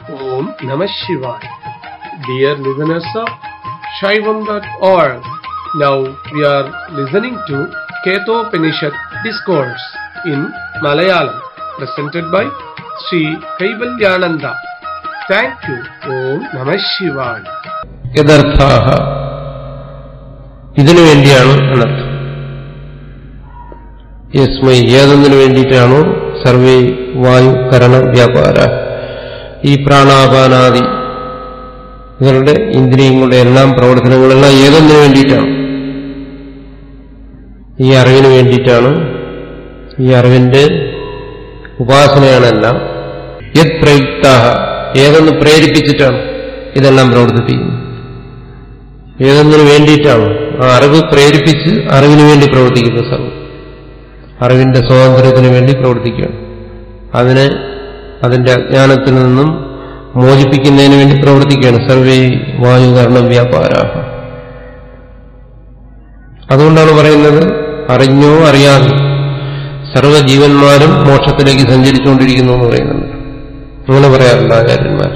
Om Namah Shivaya. Dear listeners of Shaivam.org, now we are listening to Ketopanishad Discourse in Malayalam, presented by Sri Kaivalyananda. Thank you. Om Namah Shivaya. യഥാർത്ഥാഹ ഇതിനു വേണ്ടിയാണ് എന്നർത്ഥം യസ്മൈ ഏതൊന്നിനു വേണ്ടിയിട്ടാണോ survey വായു കരണ വ്യാപാര ഈ പ്രാണാപാനാദി ഇവരുടെ ഇന്ദ്രിയങ്ങളുടെ എല്ലാം പ്രവർത്തനങ്ങളെല്ലാം ഏതൊന്നിനു വേണ്ടിയിട്ടാണ് ഈ അറിവിന് വേണ്ടിയിട്ടാണ് ഈ അറിവിന്റെ ഉപാസനയാണെല്ലാം യത് പ്രയുക്താഹ ഏതൊന്ന് പ്രേരിപ്പിച്ചിട്ടാണ് ഇതെല്ലാം പ്രവർത്തിപ്പിക്കുന്നത് ഏതൊന്നിനു വേണ്ടിയിട്ടാണ് ആ അറിവ് പ്രേരിപ്പിച്ച് അറിവിന് വേണ്ടി പ്രവർത്തിക്കുന്ന സർവ്വം അറിവിന്റെ സ്വാതന്ത്ര്യത്തിന് വേണ്ടി പ്രവർത്തിക്കുകയാണ് അതിനെ അതിന്റെ അജ്ഞാനത്തിൽ നിന്നും മോചിപ്പിക്കുന്നതിന് വേണ്ടി പ്രവർത്തിക്കുകയാണ് സർവേ വായുകരണം വ്യാപാരാഹ അതുകൊണ്ടാണ് പറയുന്നത് അറിഞ്ഞോ അറിയാതെ സർവ്വജീവന്മാരും മോക്ഷത്തിലേക്ക് സഞ്ചരിച്ചുകൊണ്ടിരിക്കുന്നു എന്ന് പറയുന്നുണ്ട് അങ്ങനെ പറയാറുണ്ട് ആചാര്യന്മാർ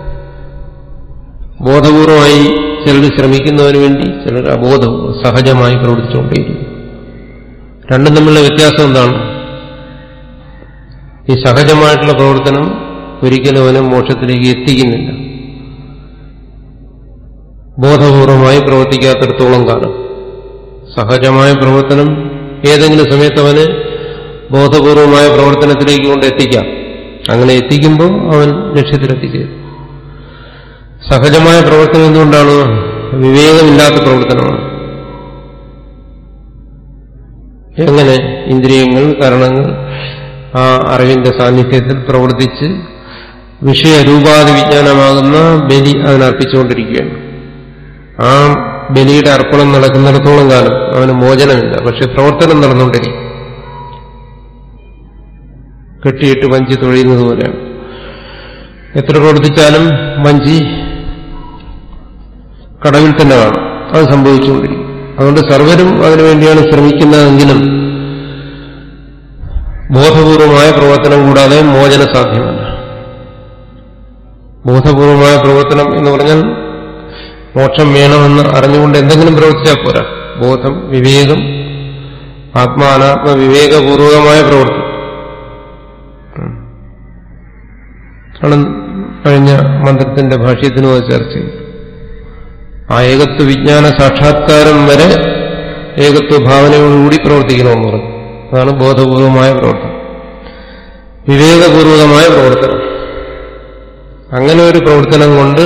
ബോധപൂർവമായി ചിലർ ശ്രമിക്കുന്നതിന് വേണ്ടി ചിലർ അബോധപൂർവ്വം സഹജമായി പ്രവർത്തിച്ചുകൊണ്ടേയിരിക്കും രണ്ടും തമ്മിലുള്ള വ്യത്യാസം എന്താണ് ഈ സഹജമായിട്ടുള്ള പ്രവർത്തനം ഒരിക്കലും അവനെ മോക്ഷത്തിലേക്ക് എത്തിക്കുന്നില്ല ബോധപൂർവമായി പ്രവർത്തിക്കാത്തിടത്തോളം കാലം സഹജമായ പ്രവർത്തനം ഏതെങ്കിലും സമയത്ത് അവന് ബോധപൂർവമായ പ്രവർത്തനത്തിലേക്ക് കൊണ്ട് എത്തിക്കാം അങ്ങനെ എത്തിക്കുമ്പോൾ അവൻ ലക്ഷ്യത്തിലെത്തിച്ചേരും സഹജമായ പ്രവർത്തനം എന്തുകൊണ്ടാണ് വിവേകമില്ലാത്ത പ്രവർത്തനമാണ് എങ്ങനെ ഇന്ദ്രിയങ്ങൾ കാരണങ്ങൾ ആ അറിവിന്റെ സാന്നിധ്യത്തിൽ പ്രവർത്തിച്ച് വിഷയരൂപാതി വിജ്ഞാനമാകുന്ന ബലി അതിനർപ്പിച്ചുകൊണ്ടിരിക്കുകയാണ് ആ ബലിയുടെ അർപ്പണം നടക്കുന്നിടത്തോളം കാലം അവന് മോചനമില്ല പക്ഷെ പ്രവർത്തനം നടന്നുകൊണ്ടിരിക്കും കെട്ടിയിട്ട് വഞ്ചി തൊഴിയുന്നത് പോലെയാണ് എത്ര പ്രവർത്തിച്ചാലും വഞ്ചി കടവിൽ തന്നെ കാണും അത് സംഭവിച്ചുകൊണ്ടിരിക്കും അതുകൊണ്ട് സർവരും അതിനുവേണ്ടിയാണ് ശ്രമിക്കുന്നതെങ്കിലും ബോധപൂർവമായ പ്രവർത്തനം കൂടാതെ മോചന സാധ്യമല്ല ബോധപൂർവമായ പ്രവർത്തനം എന്ന് പറഞ്ഞാൽ മോക്ഷം വേണമെന്ന് അറിഞ്ഞുകൊണ്ട് എന്തെങ്കിലും പ്രവർത്തിച്ചാൽ പോരാ ബോധം വിവേകം ആത്മാനാത്മ വിവേകപൂർവകമായ പ്രവർത്തനം ആണ് കഴിഞ്ഞ മന്ത്രത്തിന്റെ ഭാഷ്യത്തിനും അത് ചർച്ച ചെയ്തു ആ ഏകത്വ വിജ്ഞാന സാക്ഷാത്കാരം വരെ ഏകത്വ ഭാവനയോടുകൂടി പ്രവർത്തിക്കണമെന്ന് പറഞ്ഞു അതാണ് ബോധപൂർവമായ പ്രവർത്തനം വിവേകപൂർവകമായ പ്രവർത്തനം അങ്ങനെ ഒരു പ്രവർത്തനം കൊണ്ട്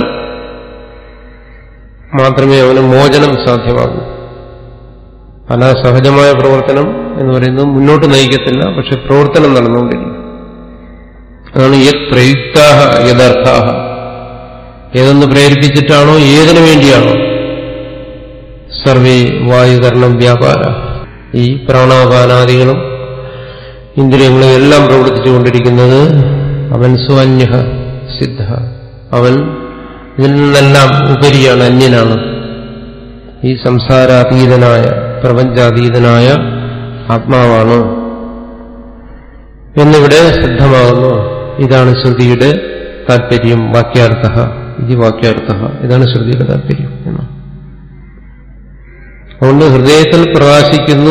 മാത്രമേ അവന് മോചനം സാധ്യമാകൂ അല്ല സഹജമായ പ്രവർത്തനം എന്ന് പറയുന്നത് മുന്നോട്ട് നയിക്കത്തില്ല പക്ഷെ പ്രവർത്തനം നടന്നുകൊണ്ടിരിക്കും അതാണ് യത് പ്രയുക്താഹ യഥാർത്ഥാഹ ഏതൊന്ന് പ്രേരിപ്പിച്ചിട്ടാണോ ഏതിനു വേണ്ടിയാണോ സർവേ വായുകരണം വ്യാപാര ഈ പ്രാണാപാനാദികളും ഇന്ദ്രിയങ്ങളും എല്ലാം പ്രവർത്തിച്ചുകൊണ്ടിരിക്കുന്നത് അവൻ സ്വന്യ സിദ്ധ അവൻ ഇതിൽ നിന്നെല്ലാം ഉപരിയാണ് അന്യനാണ് ഈ സംസാരാതീതനായ പ്രപഞ്ചാതീതനായ ആത്മാവാണ് എന്നിവിടെ സിദ്ധമാകുന്നു ഇതാണ് ശ്രുതിയുടെ താല്പര്യം വാക്യാർത്ഥ ഇത് വാക്യാർത്ഥ ഇതാണ് ശ്രുതിയുടെ താല്പര്യം എന്ന് അതുകൊണ്ട് ഹൃദയത്തിൽ പ്രകാശിക്കുന്നു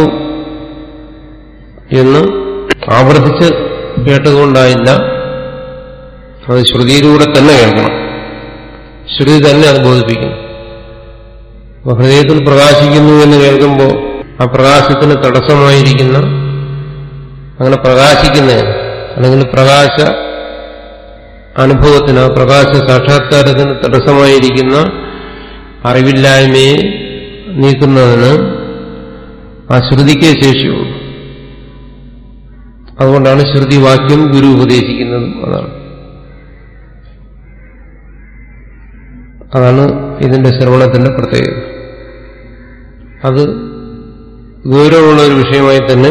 എന്ന് ആവർത്തിച്ച് കേട്ടതുകൊണ്ടായില്ല അത് ശ്രുതിയിലൂടെ തന്നെ കേൾക്കണം ശ്രുതി തന്നെ അത് ബോധിപ്പിക്കുന്നു അപ്പൊ ഹൃദയത്തിൽ പ്രകാശിക്കുന്നു എന്ന് കേൾക്കുമ്പോൾ ആ പ്രകാശത്തിന് തടസ്സമായിരിക്കുന്ന അങ്ങനെ പ്രകാശിക്കുന്നതിന് അല്ലെങ്കിൽ പ്രകാശ അനുഭവത്തിന് ആ പ്രകാശ സാക്ഷാത്കാരത്തിന് തടസ്സമായിരിക്കുന്ന അറിവില്ലായ്മയെ നീക്കുന്നതിന് ആ ശ്രുതിക്കേ ശേഷിയുള്ളൂ അതുകൊണ്ടാണ് ശ്രുതി വാക്യം ഗുരു ഉപദേശിക്കുന്നതും അതാണ് അതാണ് ഇതിന്റെ ശ്രവണത്തിന്റെ പ്രത്യേകത അത് ഗൗരവമുള്ള ഒരു വിഷയമായി തന്നെ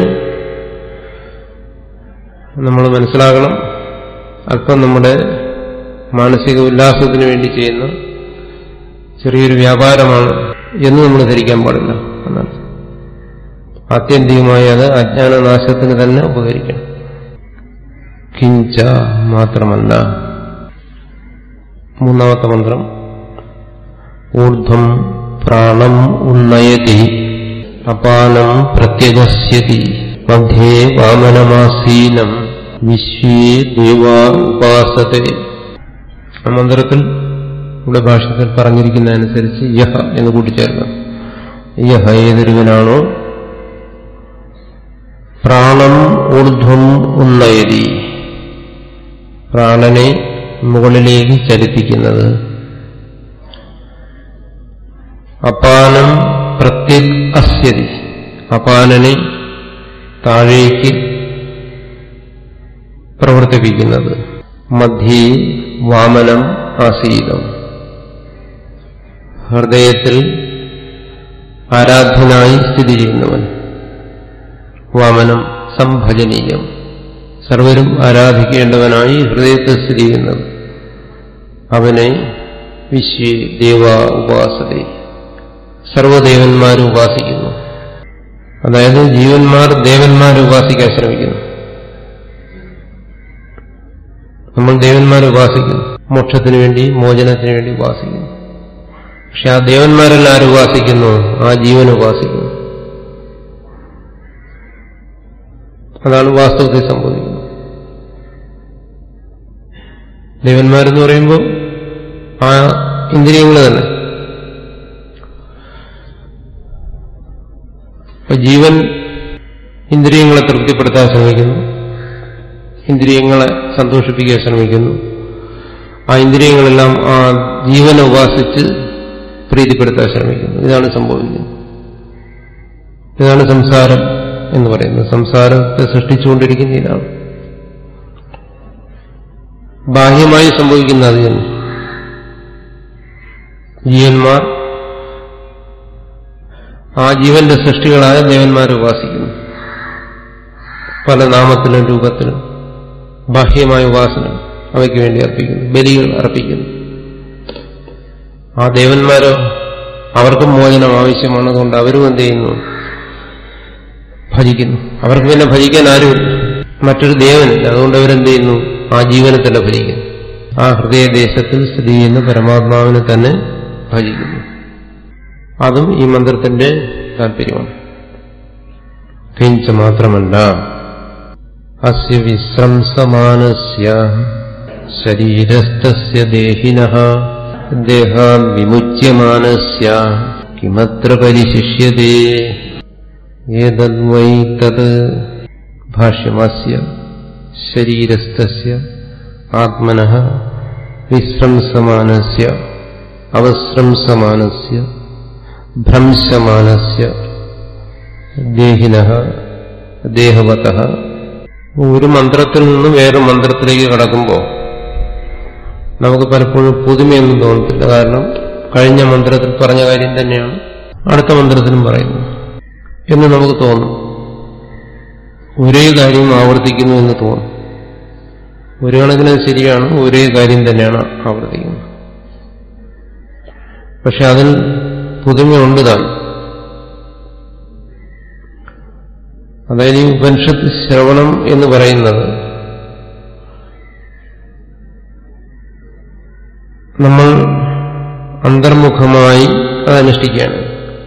നമ്മൾ മനസ്സിലാക്കണം അല്പം നമ്മുടെ മാനസിക ഉല്ലാസത്തിന് വേണ്ടി ചെയ്യുന്ന ചെറിയൊരു വ്യാപാരമാണ് എന്ന് നമ്മൾ ധരിക്കാൻ പാടില്ല എന്നാണ് ആത്യന്തികമായി അത് അജ്ഞാനനാശത്തിന് തന്നെ ഉപകരിക്കണം കിഞ്ച മാത്രമല്ല മൂന്നാമത്തെ മന്ത്രം ഊർധ്വം പ്രാണം ഉന്നയതി അപാനം പ്രത്യഗസ്യതി മധ്യേ വാമനമാസീനം വിശ്വേ ദേവാ ഉപാസത്തെ ആ മന്ത്രത്തിൽ ഇവിടെ ഭാഷത്തിൽ പറഞ്ഞിരിക്കുന്നതനുസരിച്ച് യഹ എന്ന് കൂട്ടിച്ചേർക്കാം യഹ ഏതൊരുവനാണോ പ്രാണം ഊർധ്വം ഉന്നയതി പ്രാണനെ മുകളിലേക്ക് ചലിപ്പിക്കുന്നത് അപാനം പ്രത്യക് അസ്യതി അപാനനെ താഴേക്ക് പ്രവർത്തിപ്പിക്കുന്നത് മധ്യേ വാമനം ആസീതം ഹൃദയത്തിൽ ആരാധ്യനായി സ്ഥിതി ചെയ്യുന്നവൻ വാമനം സംഭജനീയം സർവരും ആരാധിക്കേണ്ടവനായി ഹൃദയത്തിൽ സ്ഥിതി ചെയ്യുന്നത് അവനെ വിശ്വേ ദേവ ഉപാസതേ സർവദേവന്മാർ ഉപാസിക്കുന്നു അതായത് ജീവന്മാർ ദേവന്മാരെ ഉപാസിക്കാൻ ശ്രമിക്കുന്നു നമ്മൾ ദേവന്മാരെ ഉപാസിക്കുന്നു മോക്ഷത്തിന് വേണ്ടി മോചനത്തിന് വേണ്ടി ഉപാസിക്കുന്നു പക്ഷെ ആ ദേവന്മാരെല്ലാം ആര് ഉപാസിക്കുന്നു ആ ജീവൻ ഉപാസിക്കുന്നു അതാണ് വാസ്തവത്തിൽ സംഭവിക്കുന്നത് ദേവന്മാരെന്ന് പറയുമ്പോൾ ആ ഇന്ദ്രിയങ്ങൾ തന്നെ അപ്പൊ ജീവൻ ഇന്ദ്രിയങ്ങളെ തൃപ്തിപ്പെടുത്താൻ ശ്രമിക്കുന്നു ഇന്ദ്രിയങ്ങളെ സന്തോഷിപ്പിക്കാൻ ശ്രമിക്കുന്നു ആ ഇന്ദ്രിയങ്ങളെല്ലാം ആ ജീവനെ ഉപാസിച്ച് പ്രീതിപ്പെടുത്താൻ ശ്രമിക്കുന്നു ഇതാണ് സംഭവിക്കുന്നത് ഇതാണ് സംസാരം എന്ന് പറയുന്നത് സംസാരത്തെ സൃഷ്ടിച്ചുകൊണ്ടിരിക്കുന്ന ഇതാണ് ബാഹ്യമായി സംഭവിക്കുന്ന അത് തന്നെ ജീവന്മാർ ആ ജീവന്റെ സൃഷ്ടികളായ ദേവന്മാരെ ഉപാസിക്കുന്നു പല നാമത്തിലും രൂപത്തിലും ബാഹ്യമായ ഉപാസന അവയ്ക്ക് വേണ്ടി അർപ്പിക്കുന്നു ബലികൾ അർപ്പിക്കുന്നു ആ ദേവന്മാരോ അവർക്കും മോചനം ആവശ്യമാണ് അതുകൊണ്ട് അവരും എന്ത് ചെയ്യുന്നു ഭജിക്കുന്നു അവർക്ക് പിന്നെ ഭജിക്കാൻ ആരുമില്ല മറ്റൊരു ദേവനില്ല അതുകൊണ്ട് അവരെന്ത് ചെയ്യുന്നു ആ ജീവനെ തന്നെ ഭജിക്കുന്നു ആ ഹൃദയദേശത്തിൽ സ്ഥിതി ചെയ്യുന്ന പരമാത്മാവിനെ തന്നെ ഭജിക്കുന്നു അതും ഈ മന്ത്രത്തിന്റെ താല്പര്യമാണ് കിഞ്ച മാത്രമല്ല അസ്യ വിശ്രംസമാനസ്യ ശരീരസ്ഥസ്യ ദേഹിനഃ ദേഹാൻ വിമുച്യമാനസ്യ കിമത്ര പരിശിഷ്യതേ ഏതദ്വൈ തത് ഭാഷ്യമസ്യ ശരീരസ്ഥസ്യ ആത്മനഃ വിശ്രംസമാനസ്യ അവസ്രംസമാനസ്യ ഭ്രംശമാനസ്യ ദേഹിന ദേഹവത ഒരു മന്ത്രത്തിൽ നിന്നും വേറെ മന്ത്രത്തിലേക്ക് കടക്കുമ്പോൾ നമുക്ക് പലപ്പോഴും പുതുമയൊന്നും തോന്നത്തില്ല കാരണം കഴിഞ്ഞ മന്ത്രത്തിൽ പറഞ്ഞ കാര്യം തന്നെയാണ് അടുത്ത മന്ത്രത്തിലും പറയുന്നത് എന്ന് നമുക്ക് തോന്നും ഒരേ കാര്യം ആവർത്തിക്കുന്നു എന്ന് തോന്നും ഒരു കണക്കിന് ശരിയാണ് ഒരേ കാര്യം തന്നെയാണ് ആവർത്തിക്കുന്നത് പക്ഷെ അതിൽ പുതുമയുണ്ട് താൻ അതായത് ഈ ഉപനിഷത്ത് ശ്രവണം എന്ന് പറയുന്നത് നമ്മൾ അന്തർമുഖമായി അത് അനുഷ്ഠിക്കുകയാണ്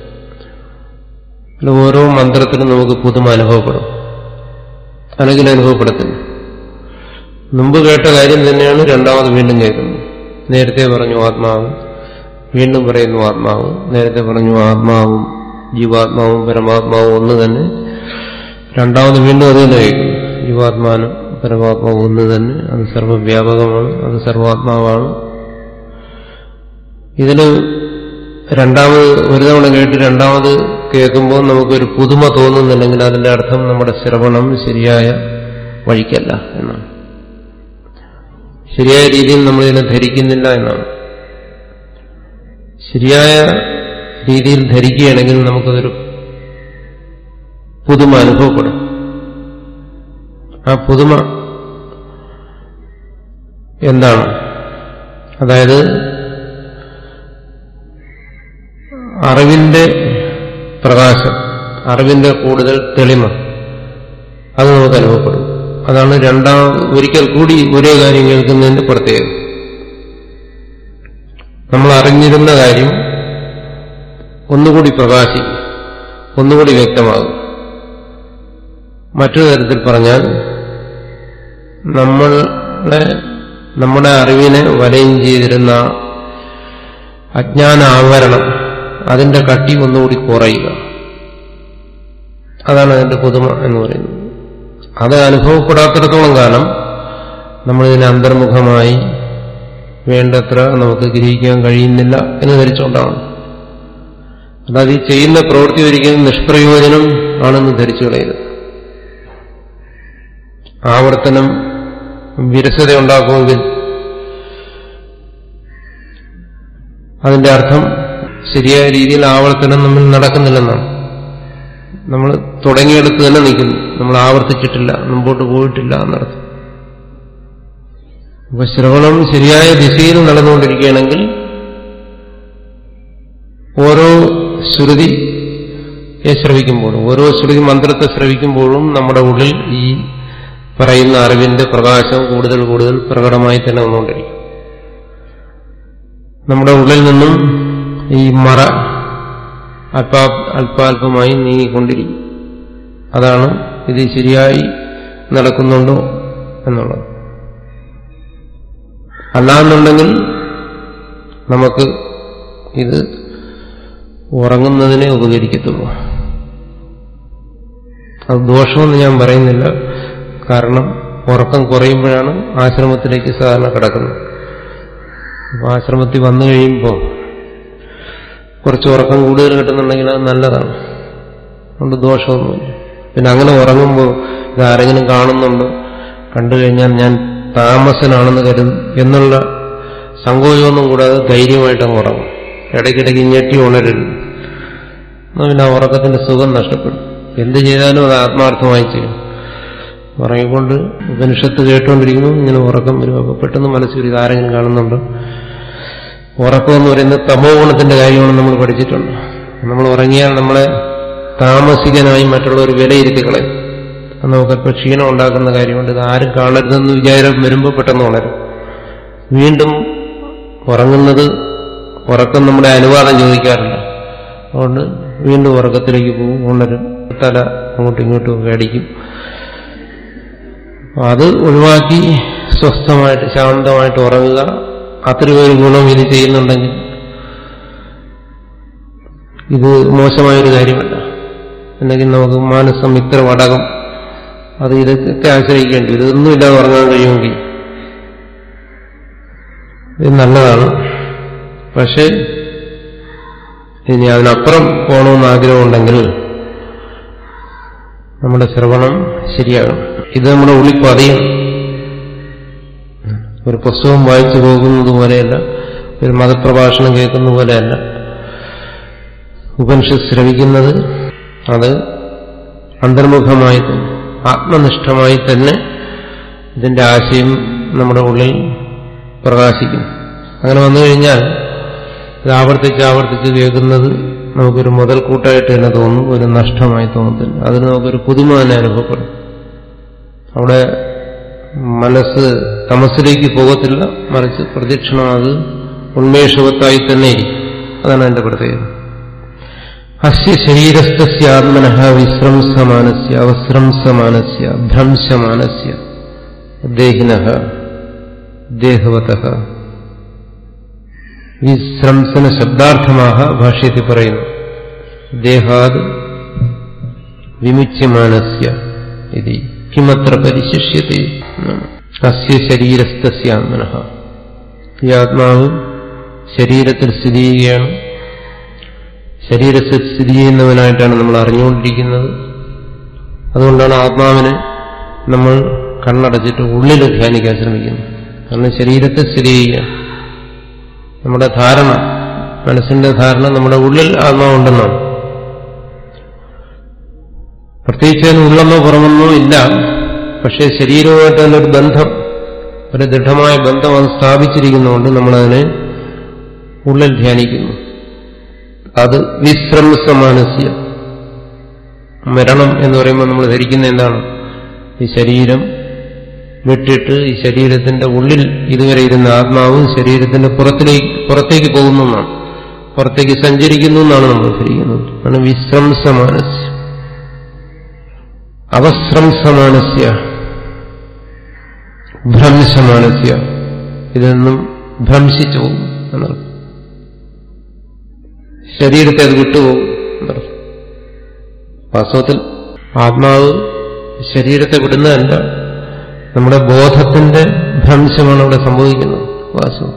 അല്ല ഓരോ മന്ത്രത്തിലും നമുക്ക് പുതുമ അനുഭവപ്പെടും അല്ലെങ്കിൽ അനുഭവപ്പെടത്തില്ല മുമ്പ് കേട്ട കാര്യം തന്നെയാണ് രണ്ടാമത് വീണ്ടും കേൾക്കുന്നത് നേരത്തെ പറഞ്ഞു ആത്മാവ് വീണ്ടും പറയുന്നു ആത്മാവ് നേരത്തെ പറഞ്ഞു ആത്മാവും ജീവാത്മാവും പരമാത്മാവും ഒന്ന് തന്നെ രണ്ടാമത് വീണ്ടും അത് തന്നെ കേൾക്കുന്നു ജീവാത്മാനും പരമാത്മാവും ഒന്ന് തന്നെ അത് സർവവ്യാപകമാണ് അത് സർവാത്മാവാണ് ഇതിന് രണ്ടാമത് ഒരു തവണ കേട്ട് രണ്ടാമത് കേൾക്കുമ്പോൾ നമുക്കൊരു പുതുമ തോന്നുന്നില്ലെങ്കിൽ അതിന്റെ അർത്ഥം നമ്മുടെ ശ്രവണം ശരിയായ വഴിക്കല്ല എന്നാണ് ശരിയായ രീതിയിൽ നമ്മളിതിനെ ധരിക്കുന്നില്ല എന്നാണ് ശരിയായ രീതിയിൽ ധരിക്കുകയാണെങ്കിൽ നമുക്കതൊരു പുതുമ അനുഭവപ്പെടും ആ പുതുമ എന്താണ് അതായത് അറിവിന്റെ പ്രകാശം അറിവിന്റെ കൂടുതൽ തെളിമ അത് നമുക്ക് അനുഭവപ്പെടും അതാണ് രണ്ടാം ഒരിക്കൽ കൂടി ഒരേ കാര്യം കേൾക്കുന്നതിന്റെ പ്രത്യേകത അറിഞ്ഞിരുന്ന കാര്യം ഒന്നുകൂടി പ്രകാശിക്കും ഒന്നുകൂടി വ്യക്തമാകും മറ്റൊരു തരത്തിൽ പറഞ്ഞാൽ നമ്മളെ നമ്മുടെ അറിവിനെ വലയം ചെയ്തിരുന്ന അജ്ഞാന ആവരണം അതിന്റെ കട്ടി ഒന്നുകൂടി കുറയുക അതാണ് അതിന്റെ പുതുമ എന്ന് പറയുന്നത് അത് അനുഭവപ്പെടാത്തിടത്തോളം കാലം നമ്മളിതിനെ അന്തർമുഖമായി വേണ്ടത്ര നമുക്ക് ഗ്രഹിക്കാൻ കഴിയുന്നില്ല എന്ന് ധരിച്ചുകൊണ്ടാണ് അതായത് ഈ ചെയ്യുന്ന പ്രവൃത്തി ഒരിക്കലും നിഷ്പ്രയോജനം ആണെന്ന് ധരിച്ചു കളയരുത് ആവർത്തനം വിരസത ഉണ്ടാക്കുമെങ്കിൽ അതിന്റെ അർത്ഥം ശരിയായ രീതിയിൽ ആവർത്തനം നമ്മൾ നടക്കുന്നില്ലെന്നാണ് നമ്മൾ തുടങ്ങിയെടുത്ത് തന്നെ നിൽക്കുന്നു നമ്മൾ ആവർത്തിച്ചിട്ടില്ല മുമ്പോട്ട് പോയിട്ടില്ല എന്നർത്ഥം അപ്പൊ ശ്രവണം ശരിയായ ദിശയിൽ നടന്നുകൊണ്ടിരിക്കുകയാണെങ്കിൽ ഓരോ ശ്രുതിയെ ശ്രവിക്കുമ്പോഴും ഓരോ ശ്രുതി മന്ത്രത്തെ ശ്രവിക്കുമ്പോഴും നമ്മുടെ ഉള്ളിൽ ഈ പറയുന്ന അറിവിന്റെ പ്രകാശം കൂടുതൽ കൂടുതൽ പ്രകടമായി തന്നെ വന്നുകൊണ്ടിരിക്കും നമ്മുടെ ഉള്ളിൽ നിന്നും ഈ മറ അല്പാ അല്പാൽപമായി നീങ്ങിക്കൊണ്ടിരിക്കും അതാണ് ഇത് ശരിയായി നടക്കുന്നുണ്ടോ എന്നുള്ളത് അല്ലാന്നുണ്ടെങ്കിൽ നമുക്ക് ഇത് ഉറങ്ങുന്നതിനെ ഉപകരിക്കത്തുള്ളൂ അത് ദോഷമെന്ന് ഞാൻ പറയുന്നില്ല കാരണം ഉറക്കം കുറയുമ്പോഴാണ് ആശ്രമത്തിലേക്ക് സാധാരണ കിടക്കുന്നത് അപ്പൊ ആശ്രമത്തിൽ വന്നു കഴിയുമ്പോൾ കുറച്ച് ഉറക്കം കൂടുതൽ കിട്ടുന്നുണ്ടെങ്കിൽ അത് നല്ലതാണ് അതുകൊണ്ട് ദോഷമൊന്നുമില്ല പിന്നെ അങ്ങനെ ഉറങ്ങുമ്പോൾ ഇത് ആരെങ്കിലും കാണുന്നുണ്ടോ കണ്ടു കഴിഞ്ഞാൽ ഞാൻ താമസനാണെന്ന് കരുതും എന്നുള്ള സങ്കോചമൊന്നും കൂടാതെ ധൈര്യമായിട്ട് അങ്ങ് ഉറങ്ങും ഇടയ്ക്കിടയ്ക്ക് ഞെട്ടി ഉണരരുത് എന്നാൽ പിന്നെ ആ ഉറക്കത്തിന്റെ സുഖം നഷ്ടപ്പെടും എന്ത് ചെയ്താലും അത് ആത്മാർത്ഥമായി ചെയ്യും ഉറങ്ങിക്കൊണ്ട് ഉപനിഷത്ത് കേട്ടുകൊണ്ടിരിക്കുന്നു ഇങ്ങനെ ഉറക്കം വരും അപ്പൊ പെട്ടെന്ന് മനസ്സിൽ ഇത് ആരെങ്കിലും കാണുന്നുണ്ടോ ഉറക്കം എന്ന് പറയുന്നത് തമോ ഗുണത്തിന്റെ കാര്യമാണ് നമ്മൾ പഠിച്ചിട്ടുണ്ട് നമ്മൾ ഉറങ്ങിയാൽ നമ്മളെ താമസികനായി മറ്റുള്ളവർ വിലയിരുത്തി കളയും അത് നമുക്കല്പം ക്ഷീണം ഉണ്ടാക്കുന്ന കാര്യമുണ്ട് ഇത് ആരും കാണരുതെന്ന് വിചാരം വരുമ്പോൾ പെട്ടെന്ന് ഉണരും വീണ്ടും ഉറങ്ങുന്നത് ഉറക്കം നമ്മുടെ അനുവാദം ചോദിക്കാറില്ല അതുകൊണ്ട് വീണ്ടും ഉറക്കത്തിലേക്ക് പോകും ഉണരും തല അങ്ങോട്ടും ഇങ്ങോട്ടും ഒക്കെ അടിക്കും അത് ഒഴിവാക്കി സ്വസ്ഥമായിട്ട് ശാന്തമായിട്ട് ഉറങ്ങുക അത്രയും ഒരു ഗുണം ഇത് ചെയ്യുന്നുണ്ടെങ്കിൽ ഇത് മോശമായൊരു കാര്യമല്ല അല്ലെങ്കിൽ നമുക്ക് മാനസം ഇത്ര വടകം അത് ഇതൊക്കെ ആശ്രയിക്കേണ്ടി വരും ഇതൊന്നും ഇല്ലാതെ ഉറങ്ങാൻ കഴിയുമെങ്കിൽ ഇത് നല്ലതാണ് പക്ഷേ ഇനി അതിനപ്പുറം പോകണമെന്ന് ആഗ്രഹമുണ്ടെങ്കിൽ നമ്മുടെ ശ്രവണം ശരിയാകണം ഇത് നമ്മുടെ ഉള്ളിൽ പതിയും ഒരു പുസ്തകം വായിച്ചു പോകുന്നത് പോലെയല്ല ഒരു മതപ്രഭാഷണം കേൾക്കുന്ന പോലെയല്ല ഉപനിഷത്ത് ശ്രവിക്കുന്നത് അത് അന്തർമുഖമായി തന്നെ ആത്മനിഷ്ഠമായി തന്നെ ഇതിന്റെ ആശയം നമ്മുടെ ഉള്ളിൽ പ്രകാശിക്കും അങ്ങനെ വന്നു കഴിഞ്ഞാൽ ഇത് ആവർത്തിച്ച് ആവർത്തിച്ച് കേൾക്കുന്നത് നമുക്കൊരു മുതൽക്കൂട്ടായിട്ട് തന്നെ തോന്നും ഒരു നഷ്ടമായി തോന്നത്തില്ല അതിന് നമുക്കൊരു പുതുമ തന്നെ അനുഭവപ്പെടും അവിടെ മനസ്സ് തമസിലേക്ക് പോകത്തില്ല മറിച്ച് പ്രദക്ഷിണം അത് ഉന്മേഷവത്തായി തന്നെ ഇരിക്കും അതാണ് എന്റെ പ്രത്യേകത അസ്യ ശരീരസ്ഥസ്യ ആത്മന വിശ്രംസമാനസ്യ അവസ്രംസമാനസ്യ ഭ്രംശമാനസ്യ ദേഹിന ദേഹവത വിശ്രംസന ശബ്ദാർത്ഥമാക ഭാഷ്യത്തിൽ പറയുന്നു ദേഹാത് വിമുച്യമാനസ്യ ഇത് കിമത്ര പരിശിഷ്യത്തെ അസ്യ ശരീരസ്ഥസ്യ ആത്മന ഈ ആത്മാവ് ശരീരത്തിൽ സ്ഥിതി ചെയ്യുകയാണ് ശരീരത്തിൽ സ്ഥിതി ചെയ്യുന്നവനായിട്ടാണ് നമ്മൾ അറിഞ്ഞുകൊണ്ടിരിക്കുന്നത് അതുകൊണ്ടാണ് ആത്മാവിനെ നമ്മൾ കണ്ണടച്ചിട്ട് ഉള്ളിൽ ധ്യാനിക്കാൻ ശ്രമിക്കുന്നത് കാരണം ശരീരത്തെ സ്ഥിതി ചെയ്യുക നമ്മുടെ ധാരണ മനസ്സിന്റെ ധാരണ നമ്മുടെ ഉള്ളിൽ ആത്മാവുണ്ടെന്നാണ് പ്രത്യേകിച്ച് അതിന് ഉള്ളെന്നോ പുറമെന്നോ ഇല്ല പക്ഷേ ശരീരവുമായിട്ട് അതിനൊരു ബന്ധം ഒരു ദൃഢമായ ബന്ധം അത് സ്ഥാപിച്ചിരിക്കുന്നതുകൊണ്ട് നമ്മളതിനെ ഉള്ളിൽ ധ്യാനിക്കുന്നു അത് വിശ്രംസമാനസ്യ മരണം എന്ന് പറയുമ്പോൾ നമ്മൾ ധരിക്കുന്ന എന്താണ് ഈ ശരീരം വിട്ടിട്ട് ഈ ശരീരത്തിന്റെ ഉള്ളിൽ ഇതുവരെ ഇരുന്ന ആത്മാവ് ശരീരത്തിന്റെ പുറത്തിലേക്ക് പുറത്തേക്ക് പോകുന്നു എന്നാണ് പുറത്തേക്ക് സഞ്ചരിക്കുന്നു എന്നാണ് നമ്മൾ ധരിക്കുന്നത് ആണ് വിശ്രംസമാനസ്യ അവസ്രംസമാനസ്യ ഭ്രംശമാനസ്യ ഇതിൽ നിന്നും ഭ്രംശിച്ചു പോകും എന്നർത്ഥം ശരീരത്തെ അത് വിട്ടുപോകും എന്നർത്ഥം വാസ്തവത്തിൽ ആത്മാവ് ശരീരത്തെ വിടുന്നതല്ല നമ്മുടെ ബോധത്തിന്റെ ഭ്രംശമാണ് അവിടെ സംഭവിക്കുന്നത് വാസ്തവം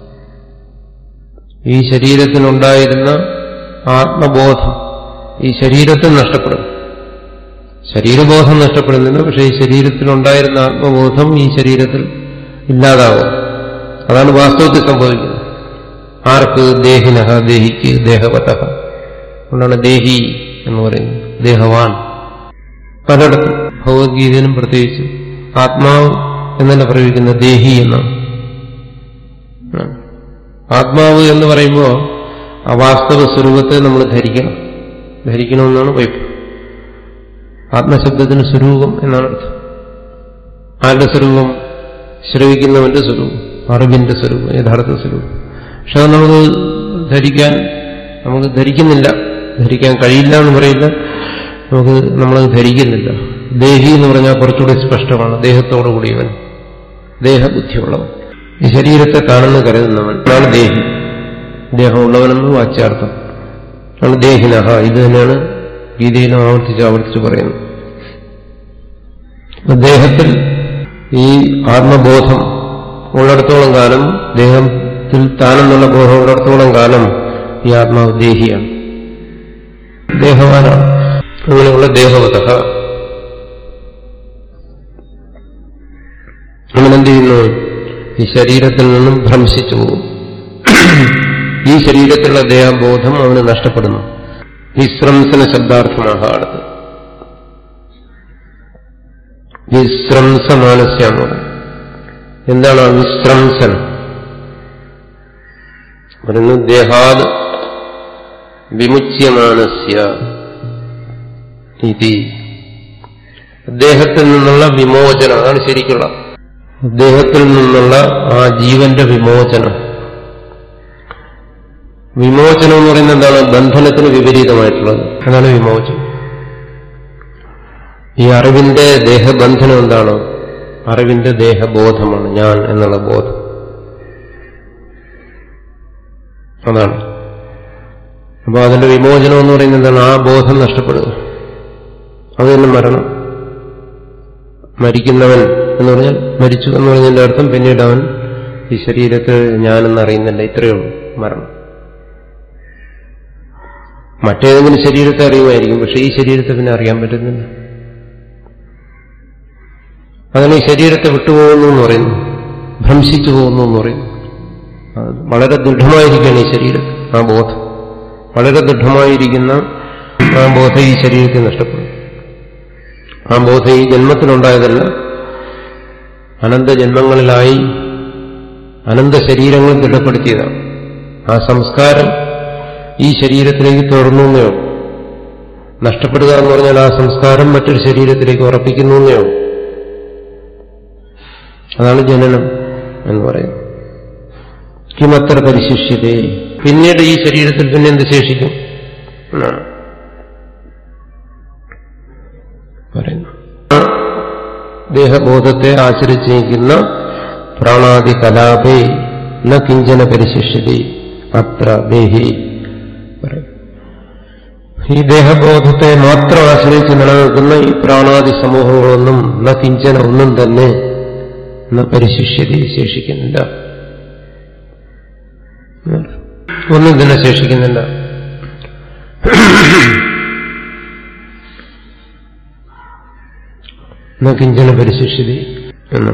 ഈ ശരീരത്തിനുണ്ടായിരുന്ന ആത്മബോധം ഈ ശരീരത്തിൽ നഷ്ടപ്പെടും ശരീരബോധം നഷ്ടപ്പെടുന്നില്ല പക്ഷേ ഈ ശരീരത്തിലുണ്ടായിരുന്ന ആത്മബോധം ഈ ശരീരത്തിൽ ഇല്ലാതാവും അതാണ് വാസ്തവത്തിൽ സംഭവിക്കുന്നത് ആർക്ക് ദേഹിനഹ ദേഹിക്ക് ദേഹവത അതുകൊണ്ടാണ് ദേഹി എന്ന് പറയുന്നത് ദേഹവാൻ പലയിടത്തും ഭഗവത്ഗീതയിലും പ്രത്യേകിച്ച് ആത്മാവ് എന്നല്ല പ്രയോഗിക്കുന്ന ദേഹി എന്നാണ് ആത്മാവ് എന്ന് പറയുമ്പോൾ ആ വാസ്തവ സ്വരൂപത്തെ നമ്മൾ ധരിക്കണം ധരിക്കണമെന്നാണ് വൈപ്പ് ആത്മശബ്ദത്തിന് സ്വരൂപം എന്നാണ് അർത്ഥം ആരുടെ സ്വരൂപം ശ്രവിക്കുന്നവന്റെ സ്വരൂപം അറിവിന്റെ സ്വരൂപം യഥാർത്ഥ സ്വരൂപം പക്ഷെ അത് നമുക്ക് ധരിക്കാൻ നമുക്ക് ധരിക്കുന്നില്ല ധരിക്കാൻ കഴിയില്ല എന്ന് പറയില്ല നമുക്ക് നമ്മളത് ധരിക്കുന്നില്ല ദേഹി എന്ന് പറഞ്ഞാൽ കുറച്ചുകൂടി സ്പഷ്ടമാണ് ദേഹത്തോടു കൂടിയവൻ ദേഹബുദ്ധിയുള്ളവൻ ഈ ശരീരത്തെ കാണുന്ന കരുതുന്നവൻ അതാണ് ദേഹി ദേഹമുള്ളവനെന്ന് വാച്യാർത്ഥം ആണ് ദേഹിനഹ ഇത് തന്നെയാണ് ഗീതയിലും ആവർത്തിച്ച് ആവർത്തിച്ച് പറയുന്നു ദേഹത്തിൽ ഈ ആത്മബോധം ഉള്ളിടത്തോളം കാലം ദേഹത്തിൽ താനെന്നുള്ള ബോധം ഉള്ളിടത്തോളം കാലം ഈ ആത്മാവ് ദേഹിയാണ് ദേഹവാനാണ് അങ്ങനെയുള്ള ദേഹവത അവനെന്ത് ചെയ്യുന്നു ഈ ശരീരത്തിൽ നിന്നും ഭ്രംശിച്ചു പോകും ഈ ശരീരത്തിലുള്ള ദേഹബോധം അവന് നഷ്ടപ്പെടുന്നു വിശ്രംസന ശബ്ദാർത്ഥമാണ് അടുത്ത് വിശ്രംസമാനസ്യ എന്ന് പറയും എന്താണ് ആ വിശ്രംസൻ പറയുന്നു ദേഹാത് വിമുച്യമാനസ്യ ഇതി ദേഹത്തിൽ നിന്നുള്ള വിമോചനം അതാണ് ശരിക്കുള്ള ദേഹത്തിൽ നിന്നുള്ള ആ ജീവന്റെ വിമോചനം വിമോചനം എന്ന് പറയുന്നത് എന്താണ് ബന്ധനത്തിന് വിപരീതമായിട്ടുള്ളത് അതാണ് വിമോചനം ഈ അറിവിന്റെ ദേഹബന്ധനം എന്താണ് അറിവിന്റെ ദേഹബോധമാണ് ഞാൻ എന്നുള്ള ബോധം അതാണ് അപ്പൊ അതിന്റെ വിമോചനം എന്ന് പറയുന്നത് എന്താണ് ആ ബോധം നഷ്ടപ്പെടുക അത് തന്നെ മരണം മരിക്കുന്നവൻ എന്ന് പറഞ്ഞാൽ മരിച്ചു എന്ന് പറഞ്ഞതിന്റെ അർത്ഥം പിന്നീട് അവൻ ഈ ശരീരത്തെ ഞാനെന്ന് അറിയുന്നില്ല ഇത്രയേ ഉള്ളൂ മരണം മറ്റേതെങ്കിലും ശരീരത്തെ അറിയുമായിരിക്കും പക്ഷെ ഈ ശരീരത്തെ പിന്നെ അറിയാൻ പറ്റുന്നില്ല അങ്ങനെ ഈ ശരീരത്തെ വിട്ടുപോകുന്നു എന്ന് പറയുന്നു ഭ്രംശിച്ചു പോകുന്നു എന്ന് പറയുന്നു അത് വളരെ ദൃഢമായിരിക്കുകയാണ് ഈ ശരീരം ആ ബോധം വളരെ ദൃഢമായിരിക്കുന്ന ആ ബോധം ഈ ശരീരത്തിൽ നഷ്ടപ്പെടും ആ ബോധം ഈ ജന്മത്തിലുണ്ടായതല്ല അനന്ത ജന്മങ്ങളിലായി അനന്ത ശരീരങ്ങൾ ദൃഢപ്പെടുത്തിയതാണ് ആ സംസ്കാരം ഈ ശരീരത്തിലേക്ക് തുടർന്നു എന്നേ ഉള്ളൂ നഷ്ടപ്പെടുക എന്ന് പറഞ്ഞാൽ ആ സംസ്കാരം മറ്റൊരു ശരീരത്തിലേക്ക് ഉറപ്പിക്കുന്നു എന്നേ ഉള്ളൂ അതാണ് ജനനം എന്ന് പറയുന്നത് കിമത്ര പരിശിഷ്യതേ പിന്നീട് ഈ ശരീരത്തിൽ പിന്നെ എന്ത് ശേഷിക്കും എന്നാണ് പറയുന്നു ദേഹബോധത്തെ ആശ്രയിച്ചിരിക്കുന്ന പ്രാണാദി കലാപേ ന കിഞ്ചന പരിശിഷ്യതി അത്ര ദേഹി പറയും ഈ ദേഹബോധത്തെ മാത്രം ആശ്രയിച്ച് നിലനിൽക്കുന്ന ഈ പ്രാണാദി സമൂഹങ്ങളൊന്നും ന കിഞ്ചന ഒന്നും തന്നെ ന പരിശിഷ്യതി ശേഷിക്കുന്നില്ല ഒന്നും തന്നെ ശേഷിക്കുന്നില്ല ന കിഞ്ചന പരിശിഷ്യതി എന്ന്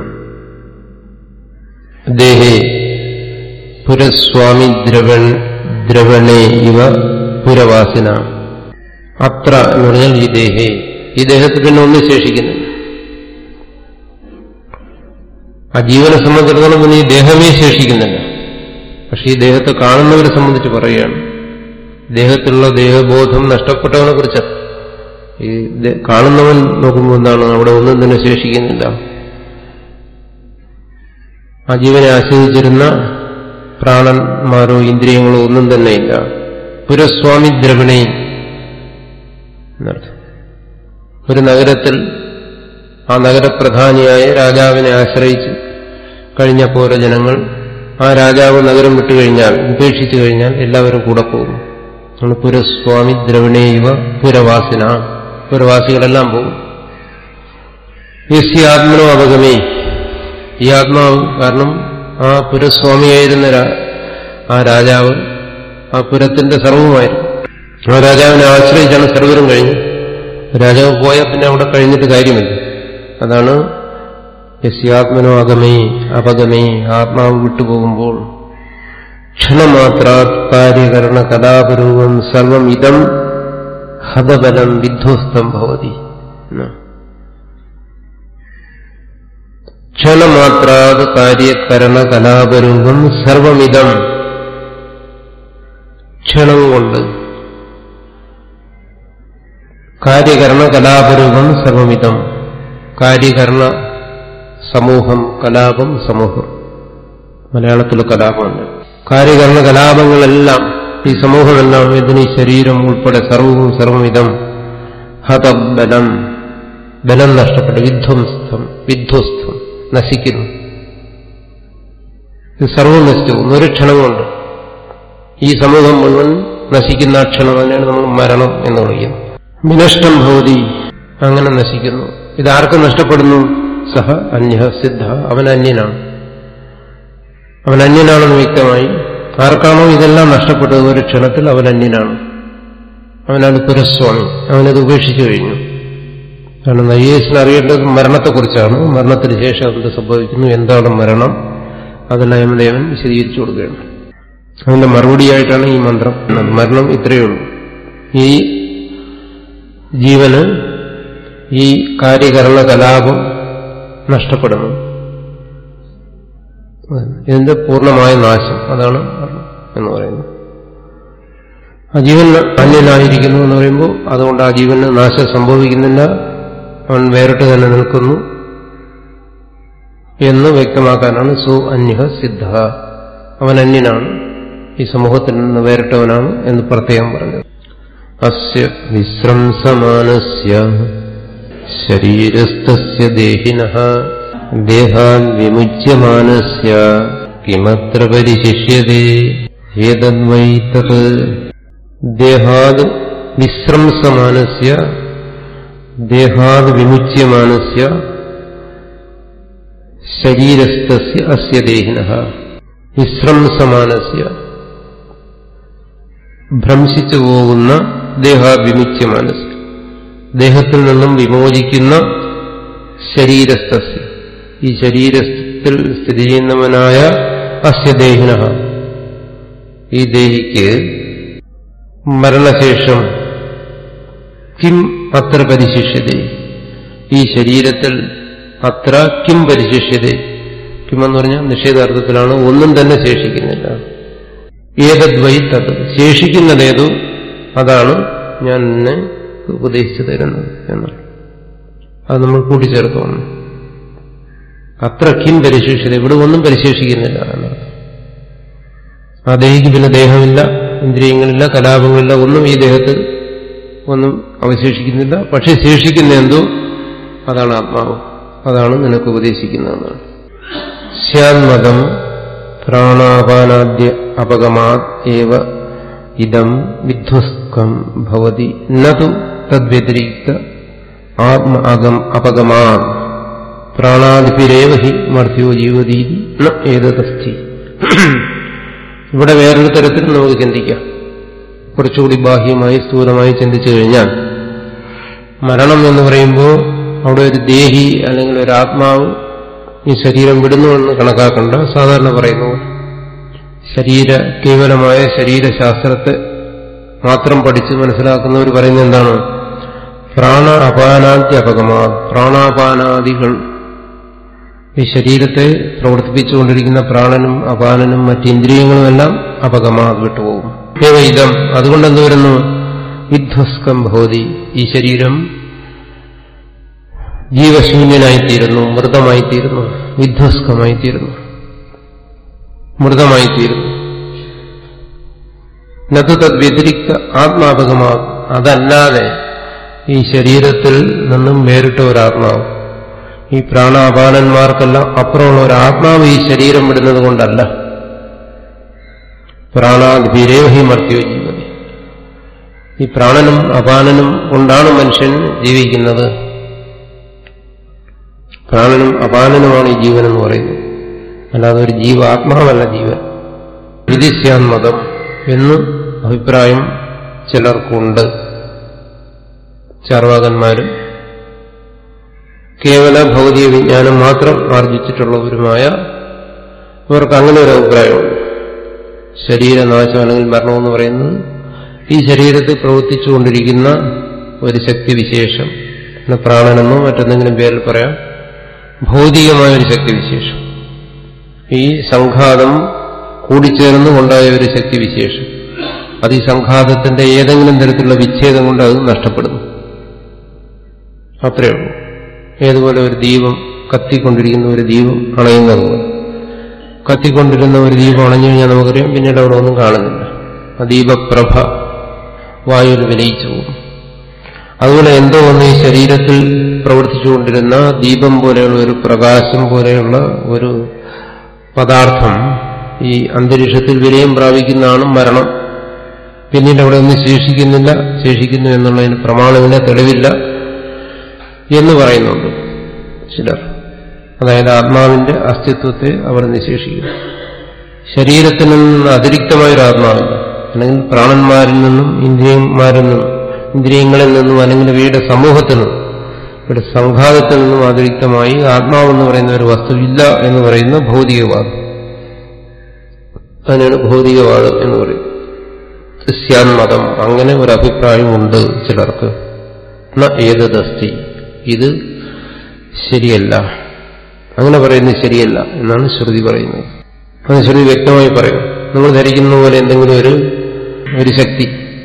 ദേഹേ പുരസ്വാമി ദ്രവൺ ദ്രവണേ ഇവ പുരവാസിന അത്ര എന്ന് പറഞ്ഞാൽ ഈ ദേഹേ ഈ ദേഹത്തിൽ പിന്നെ ഒന്നും ശേഷിക്കുന്നില്ല ആ ജീവനെ സംബന്ധിച്ചിടത്തോളം പിന്നെ ഈ ദേഹമേ ശേഷിക്കുന്നില്ല പക്ഷെ ഈ ദേഹത്തെ കാണുന്നവരെ സംബന്ധിച്ച് പറയുകയാണ് ദേഹത്തിലുള്ള ദേഹബോധം നഷ്ടപ്പെട്ടവനെ കുറിച്ച് ഈ കാണുന്നവൻ നോക്കുമ്പോൾ എന്താണ് അവിടെ ഒന്നും തന്നെ ശേഷിക്കുന്നില്ല ആ ജീവനെ ആശ്രയിച്ചിരുന്ന പ്രാണന്മാരോ ഇന്ദ്രിയങ്ങളോ ഒന്നും തന്നെയില്ല പുരസ്വാമി ദ്രവിണേ എന്നർത്ഥം ഒരു നഗരത്തിൽ ആ നഗരപ്രധാനിയായ രാജാവിനെ ആശ്രയിച്ച് കഴിഞ്ഞ പോലെ ജനങ്ങൾ ആ രാജാവ് നഗരം വിട്ടുകഴിഞ്ഞാൽ ഉപേക്ഷിച്ചു കഴിഞ്ഞാൽ എല്ലാവരും കൂടെ പോകും ആണ് പുരസ്വാമി ദ്രവിണേവ പുരവാസിന പുരവാസികളെല്ലാം പോകും യസ്യ ആത്മനോ അവഗമേ ഈ ആത്മാവ് കാരണം ആ പുരസ്വാമിയായിരുന്ന രാ- ആ രാജാവ് ആ പുരത്തിന്റെ സർവമായിരുന്നു ആ രാജാവിനെ ആശ്രയിച്ചാണ് സർവരും കഴിഞ്ഞു രാജാവ് പോയാൽ പിന്നെ അവിടെ കഴിഞ്ഞിട്ട് കാര്യമില്ല അതാണ് യസ്യാത്മനോ അകമേ അപഗമേ ആത്മാവ് വിട്ടുപോകുമ്പോൾ ക്ഷണമാത്രാത് കാര്യകരണ കഥാപരൂപം സർവം ഇതം ഹതബലം വിധ്വസ്തം ഭവതി എന്നാ. ക്ഷണമാത്രാത് കാര്യകരണ കലാപരൂപം സർവമിതം ക്ഷണം കൊണ്ട് കാര്യകരണ കലാപരൂപം സർവമിതം കാര്യകരണ സമൂഹം കലാപം സമൂഹം മലയാളത്തിലെ കലാപമാണ് കാര്യകരണ കലാപങ്ങളെല്ലാം ഈ സമൂഹമെല്ലാം ഇതിന് ഈ ശരീരം ഉൾപ്പെടെ സർവവും സർവമിതം ഹതബലം ബലം നഷ്ടപ്പെട്ടു വിധ്വംസ്ഥം വിധ്വസ്തം നശിക്കുന്നു ഇത് സർവം നശിച്ചു പോകുന്നു. ഒരു ക്ഷണം കൊണ്ട് ഈ സമൂഹം മുഴുവൻ നശിക്കുന്ന ആ ക്ഷണം തന്നെയാണ് നമ്മൾ മരണം എന്ന് വിളിക്കുന്നത് വിനഷ്ടം ഭവതി അങ്ങനെ നശിക്കുന്നു ഇതാർക്ക് നഷ്ടപ്പെടുന്നു സഹ അന്യ സിദ്ധ അവൻ അന്യനാണ് അവൻ അന്യനാണെന്ന് വ്യക്തമായി ആർക്കാണോ ഇതെല്ലാം നഷ്ടപ്പെട്ടത് ഒരു ക്ഷണത്തിൽ അവൻ അന്യനാണ് അവനത് പുരസ്വാമി അവനത് ഉപേക്ഷിച്ചു കഴിഞ്ഞു കാരണം നയ്യേസിന് അറിയേണ്ടത് മരണത്തെക്കുറിച്ചാണ് മരണത്തിന് ശേഷം എന്ത് സംഭവിക്കുന്നു എന്താണ് മരണം അതെല്ലാം യമദേവൻ വിശദീകരിച്ചു കൊടുക്കുകയാണ് അതിന്റെ മറുപടിയായിട്ടാണ് ഈ മന്ത്രം ഉള്ളത്. മരണം ഇത്രയേ ഉള്ളൂ ഈ ജീവന് ഈ കാര്യകരണ കലാപം നഷ്ടപ്പെടുന്നു ഇതിന്റെ പൂർണ്ണമായ നാശം അതാണ് മരണം എന്ന് പറയുന്നത് ആ ജീവൻ അന്യനായിരിക്കുന്നു എന്ന് പറയുമ്പോൾ അതുകൊണ്ട് ആ ജീവന് നാശം സംഭവിക്കുന്നില്ല അവൻ വേറിട്ട് തന്നെ നിൽക്കുന്നു എന്ന് വ്യക്തമാക്കാനാണ് സു അന്യഹ സിദ്ധ അവൻ അന്യനാണ് ഈ സമൂഹത്തിൽ നിന്ന് വേറിട്ടവനാണ് എന്ന് പ്രത്യേകം പറഞ്ഞത് അസ്യ വിശ്രംസമാനസ്യ ശരീരസ്ഥസ്യ ദേഹിനഃ ദേഹാൻ വിമുച്യമാനസ്യ കിമത്ര പരിശിഷ്യതേ ഏതദ്വൈ തത് ദേഹാത് വിശ്രംസമാനസ്യ ദേഹാത് വിമുച്യമാനസ്യ ശരീരസ്ഥസ്യ അസ്യ ദേഹിനഃ വിശ്രംസമാനസ്യ ഭ്രംശിച്ചു പോകുന്ന ദേഹാഭിമുച്യ മനസ്സ് ദേഹത്തിൽ നിന്നും വിമോചിക്കുന്ന ശരീരസ്ഥസ്യ ഈ ശരീരത്തിൽ സ്ഥിതി ചെയ്യുന്നവനായ അസ്യ ദേഹിന ഈ ദേഹിക്ക് മരണശേഷം കിം അത്ര പരിശിഷ്യത ഈ ശരീരത്തിൽ അത്ര കിം പരിശിഷ്യത കിം എന്ന് പറഞ്ഞാൽ നിഷേധാർത്ഥത്തിലാണ് ഒന്നും തന്നെ ശേഷിക്കുന്നില്ല ഏതദ്വൈ തത് ശേഷിക്കുന്നതേതു അതാണ് ഞാൻ നിന്നെ ഉപദേശിച്ചു തരുന്നത് എന്നാണ് അത് നമ്മൾ കൂട്ടിച്ചേർക്കണം അത്ര കിം പരിശേഷിച്ചത് ഇവിടെ ഒന്നും പരിശേഷിക്കുന്നില്ല എന്നാണ് ആ ദേഹിക്ക് പിന്നെ ദേഹമില്ല ഇന്ദ്രിയങ്ങളില്ല കലാപങ്ങളില്ല ഒന്നും ഈ ദേഹത്ത് ഒന്നും അവശേഷിക്കുന്നില്ല പക്ഷെ ശേഷിക്കുന്ന എന്തോ അതാണ് ആത്മാവ് അതാണ് നിനക്ക് ഉപദേശിക്കുന്നതെന്നാണ് സ്യാന്മതം പ്രാണാപാനാദ്യ അപഗമാത് ഏവ ഇതം വിധ്വസ്കം ഭവതി നതു തദ്വ്യതിരിക്ത ആത്മ അകം അപഗമാ പ്രാണാദിപിരേവ ഹി മർത്യോ ജീവതീതി ന ഏതതസ്ഥി ഇവിടെ വേറൊരു തരത്തിൽ നമുക്ക് ചിന്തിക്കാം കുറച്ചുകൂടി ബാഹ്യമായി സ്ഥൂലമായി ചിന്തിച്ചു കഴിഞ്ഞാൽ മരണം എന്ന് പറയുമ്പോൾ അവിടെ ഒരു ദേഹി അല്ലെങ്കിൽ ഒരു ആത്മാവ് ഈ ശരീരം വിടുന്നു എന്ന് കണക്കാക്കണ്ട സാധാരണ പറയുന്നു ശരീര കേവലമായ ശരീരശാസ്ത്രത്തെ മാത്രം പഠിച്ച് മനസ്സിലാക്കുന്നവർ പറയുന്നത് എന്താണ് പ്രാണ അപാനാദ്യ അപകമാ പ്രാണാപാനാദികൾ ഈ ശരീരത്തെ പ്രവർത്തിപ്പിച്ചുകൊണ്ടിരിക്കുന്ന പ്രാണനും അപാനനും മറ്റ് ഇന്ദ്രിയങ്ങളുമെല്ലാം അപകമാ വിട്ടുപോകും ഏവൈതം അതുകൊണ്ട് എന്ത് വരുന്നു വിധ്വസ്കം ഭവതി ഈ ശരീരം ജീവശൂന്യനായിത്തീരുന്നു മൃതമായിത്തീരുന്നു വിധ്വസ്കമായിത്തീരുന്നു മൃതമായി തീരുന്നു നത് തദ് വ്യതിരിക്ത ആത്മാപകമാകും അതല്ലാതെ ഈ ശരീരത്തിൽ നിന്നും വേറിട്ട ഒരു ആത്മാവ് ഈ പ്രാണാപാനന്മാർക്കെല്ലാം അപ്പുറമുള്ള ഒരു ആത്മാവ് ഈ ശരീരം വിടുന്നത് കൊണ്ടല്ല പ്രാണാദ്ഭിരേഹി മർത്യോ ജീവതി ഈ പ്രാണനും അപാനനും കൊണ്ടാണ് മനുഷ്യൻ ജീവിക്കുന്നത് പ്രാണനും അപാനനുമാണ് ഈ ജീവൻ എന്ന് പറയുന്നത് അല്ലാതെ ഒരു ജീവ ആത്മാവല്ല ജീവൻ വിധിസ്യാൻ മതം എന്ന് അഭിപ്രായം ചിലർക്കുണ്ട് ചാർവാകന്മാരും കേവല ഭൗതിക വിജ്ഞാനം മാത്രം ആർജിച്ചിട്ടുള്ളവരുമായ ഇവർക്ക് അങ്ങനെ ഒരു അഭിപ്രായമുണ്ട് ശരീരനാശം അല്ലെങ്കിൽ മരണമെന്ന് പറയുന്നത് ഈ ശരീരത്തിൽ പ്രവർത്തിച്ചുകൊണ്ടിരിക്കുന്ന ഒരു ശക്തിവിശേഷം പിന്നെ പ്രാണനെന്നോ മറ്റെന്തെങ്കിലും പേരിൽ പറയാം ഭൗതികമായ ഒരു ശക്തിവിശേഷം ഈ സംഘാതം കൂടിച്ചേർന്നുകൊണ്ടായ ഒരു ശക്തിവിശേഷം അത് ഈ സംഘാതത്തിന്റെ ഏതെങ്കിലും തരത്തിലുള്ള വിച്ഛേദം കൊണ്ട് അത് നഷ്ടപ്പെടുന്നു അത്രയേ ഉള്ളൂ ഏതുപോലെ ഒരു ദീപം കത്തിക്കൊണ്ടിരിക്കുന്ന ഒരു ദീപം അണയുന്നത് പോലെ കത്തിക്കൊണ്ടിരുന്ന ഒരു ദീപം അണഞ്ഞു കഴിഞ്ഞാൽ നമുക്കറിയാം പിന്നീട് അവിടെ ഒന്നും കാണുന്നില്ല ആ ദീപപ്രഭ വായുവിൽ വിലയിച്ചു പോകും അതുപോലെ എന്തോ ഒന്ന് ഈ ശരീരത്തിൽ പ്രവർത്തിച്ചുകൊണ്ടിരുന്ന ദീപം പോലെയുള്ള ഒരു പ്രകാശം പോലെയുള്ള ഒരു പദാർത്ഥം ഈ അന്തരീക്ഷത്തിൽ വിലയം പ്രാപിക്കുന്നതാണ് മരണം പിന്നീട് അവിടെ ഒന്നും ശേഷിക്കുന്നില്ല ശേഷിക്കുന്നു എന്നുള്ളതിന് പ്രമാണമില്ല തെളിവില്ല എന്ന് പറയുന്നുണ്ട് ചിലർ അതായത് ആത്മാവിന്റെ അസ്തിത്വത്തെ അവർ നിശേഷിക്കുന്നു ശരീരത്തിൽ നിന്ന് അതിരിക്തമായൊരു ആത്മാവില്ല അല്ലെങ്കിൽ പ്രാണന്മാരിൽ നിന്നും ഇന്ദ്രിയന്മാരിൽ നിന്നും ഇന്ദ്രിയങ്ങളിൽ നിന്നും അല്ലെങ്കിൽ വീട് സമൂഹത്തിൽ നിന്നും ഇവിടെ സംഘാതത്തിൽ നിന്നും അതിരിക്തമായി ആത്മാവെന്ന് പറയുന്ന ഒരു വസ്തുവില്ല എന്ന് പറയുന്ന ഭൗതികവാദം അതിനാണ് ഭൗതികവാദം എന്ന് പറയും ക്രിസ്ത്യാൻ മതം അങ്ങനെ ഒരു അഭിപ്രായമുണ്ട് ചിലർക്ക് ഏതദസ്തി ഇത് ശരിയല്ല അങ്ങനെ പറയുന്നത് ശരിയല്ല എന്നാണ് ശ്രുതി പറയുന്നത് അത് ശ്രുതി വ്യക്തമായി പറയും നമ്മൾ ധരിക്കുന്ന പോലെ എന്തെങ്കിലും ഒരു ഒരു ശക്തി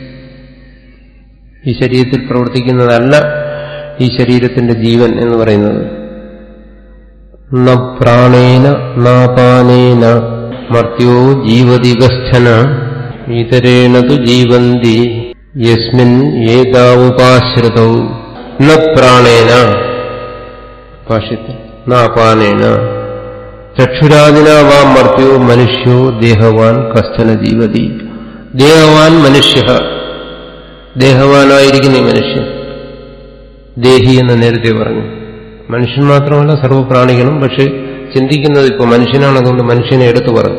ഈ ശരീരത്തിൽ പ്രവർത്തിക്കുന്നതല്ല ഈ ശരീരത്തിന്റെ ജീവൻ എന്ന് പറയുന്നത് ന പ്രാണേന നാപാനേന മർത്യോ ജീവതികസ്ഥന ഇതരേണ തു ജീവന്തി യസ്മിൻ ഏതാവുപാശ്രിതൗ ന പ്രാണേന ഭാഷ്യത്തിൽ നാപാനേന ചക്ഷുരാദിന വാ മർത്യോ മനുഷ്യോ ദേഹവാൻ കസ്ഥന ജീവതി ദേഹവാൻ മനുഷ്യ ദേഹവാനായിരിക്കുന്ന ഈ മനുഷ്യൻ ദേഹി എന്ന് നേരത്തെ പറഞ്ഞു മനുഷ്യൻ മാത്രമല്ല സർവ്വപ്രാണികളും പക്ഷെ ചിന്തിക്കുന്നത് ഇപ്പോൾ മനുഷ്യനാണ് അതുകൊണ്ട് മനുഷ്യനെ എടുത്തു പറഞ്ഞു